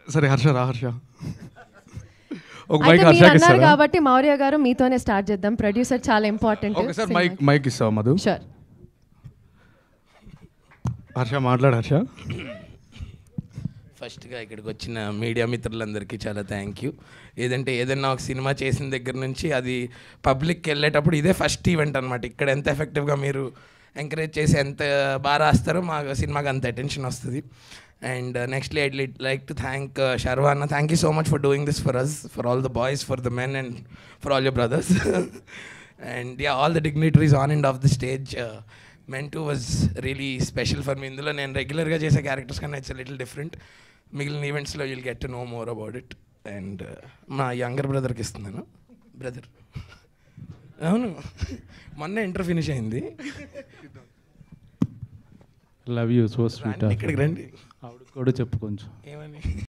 సరే హర్ష రా హర్ష ఒక అయితే మైక్ మీరు హర్షకి అన్నారు ఇస్తారా కాబట్టి మౌర్య గారు మీతోనే స్టార్ట్ చేద్దాం ప్రొడ్యూసర్ చాలా important okay sir mike mike ఇస్తావా మధు షూర్ హర్ష మాట్లాడు హర్ష ఫస్ట్గా ఇక్కడికి వచ్చిన మీడియా మిత్రులందరికీ చాలా థ్యాంక్ యూ ఏదంటే ఏదైనా ఒక సినిమా చేసిన దగ్గర నుంచి అది పబ్లిక్కి వెళ్ళేటప్పుడు ఇదే ఫస్ట్ ఈవెంట్ అనమాట ఇక్కడ ఎంత ఎఫెక్టివ్గా మీరు ఎంకరేజ్ చేసి ఎంత బాగా రాస్తారో మా సినిమాకి అంత అటెన్షన్ వస్తుంది and nextly I'd like to thank శర్వాన్న thank you so much for doing this for us for all the boys for the men and for all your brothers and ya all the dignitaries on and off the stage meant to was really special for me ఇందులో నేను రెగ్యులర్గా చేసే characters కన్నా it's little different మిగిలిన ఈవెంట్స్లో you'll get to know more about it and మా younger బ్రదర్కి ఇస్తున్నాను బ్రదర్ అవును మొన్న ఇంటర్ ఫినిష్ అయింది లవ్ యూ సో స్వీట్ రండి, ఇక్కడికి రండి ఆవిడ కూడా చెప్పు కొంచెం ఏమని